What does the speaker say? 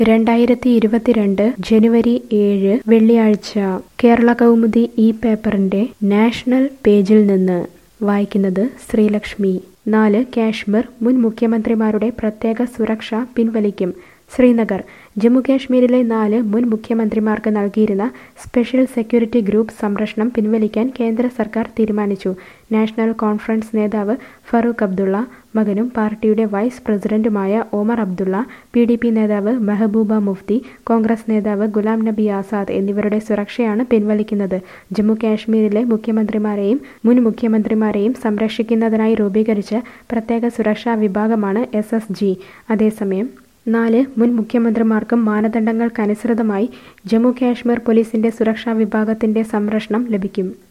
രണ്ടായിരത്തി ഇരുപത്തിരണ്ട് ജനുവരി ഏഴ് വെള്ളിയാഴ്ച കേരള കൗമുദി ഈ പേപ്പറിന്റെ നാഷണൽ പേജിൽ നിന്ന് വായിക്കുന്നത് ശ്രീലക്ഷ്മി നാല് കാശ്മീർ മുൻ മുഖ്യമന്ത്രിമാരുടെ പ്രത്യേക സുരക്ഷ പിൻവലിക്കും ശ്രീനഗർ ജമ്മുകാശ്മീരിലെ നാല് മുൻ മുഖ്യമന്ത്രിമാർക്ക് നൽകിയിരുന്ന സ്പെഷ്യൽ സെക്യൂരിറ്റി ഗ്രൂപ്പ് സംരക്ഷണം പിൻവലിക്കാൻ കേന്ദ്ര സർക്കാർ തീരുമാനിച്ചു നാഷണൽ കോൺഫറൻസ് നേതാവ് ഫറൂഖ് അബ്ദുള്ള മകനും പാർട്ടിയുടെ വൈസ് പ്രസിഡന്റുമായ Omar Abdullah P D P നേതാവ് മെഹബൂബ മുഫ്തി കോൺഗ്രസ് നേതാവ് ഗുലാം നബി ആസാദ് എന്നിവരുടെ സുരക്ഷയാണ് പിൻവലിക്കുന്നത് ജമ്മു കാശ്മീരിലെ മുഖ്യമന്ത്രിമാരെയും മുൻ മുഖ്യമന്ത്രിമാരെയും സംരക്ഷിക്കുന്നതിനായി രൂപീകരിച്ച പ്രത്യേക സുരക്ഷാ വിഭാഗമാണ് എസ് എസ് ജി അതേസമയം നാല് മുൻ മുഖ്യമന്ത്രിമാർക്കും മാനദണ്ഡങ്ങൾക്കനുസൃതമായി ജമ്മു കാശ്മീർ പോലീസിന്റെ സുരക്ഷാ വിഭാഗത്തിന്റെ സംരക്ഷണം ലഭിക്കും